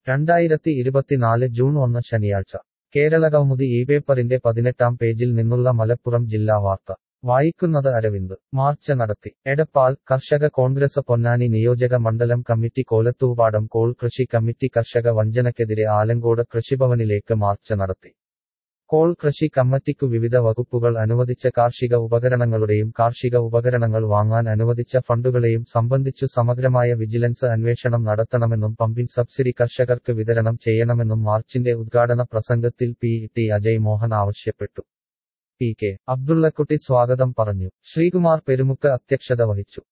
രണ്ടായിരത്തി ഇരുപത്തിനാല് ജൂൺ ഒന്ന് ശനിയാഴ്ച കേരളകൗമുദി ഈ പേപ്പറിന്റെ പതിനെട്ടാം പേജിൽ നിന്നുള്ള മലപ്പുറം ജില്ലാ വാർത്ത വായിക്കുന്നത് അരവിന്ദ് മാർച്ച് നടത്തി എടപ്പാൾ കർഷക കോൺഗ്രസ് പൊന്നാനി നിയോജക മണ്ഡലം കമ്മിറ്റി കോലത്തൂപാടം കോൾ കൃഷി കമ്മിറ്റി കർഷക വഞ്ചനയ്ക്കെതിരെ ആലങ്കോട് കൃഷിഭവനിലേക്ക് മാർച്ച് നടത്തി കോൾ കൃഷി കമ്മിറ്റിക്കു വിവിധ വകുപ്പുകൾ അനുവദിച്ച കാർഷിക ഉപകരണങ്ങളുടെയും കാർഷിക ഉപകരണങ്ങൾ വാങ്ങാൻ അനുവദിച്ച ഫണ്ടുകളെയും സംബന്ധിച്ചു സമഗ്രമായ വിജിലൻസ് അന്വേഷണം നടത്തണമെന്നും പമ്പിംഗ് സബ്സിഡി കർഷകർക്ക് വിതരണം ചെയ്യണമെന്നും മാർച്ചിന്റെ ഉദ്ഘാടന പ്രസംഗത്തിൽ പി ടി അജയ് മോഹൻ ആവശ്യപ്പെട്ടു പി കെ അബ്ദുള്ളക്കുട്ടി സ്വാഗതം പറഞ്ഞു ശ്രീകുമാർ പെരുമുക്ക് അധ്യക്ഷത വഹിച്ചു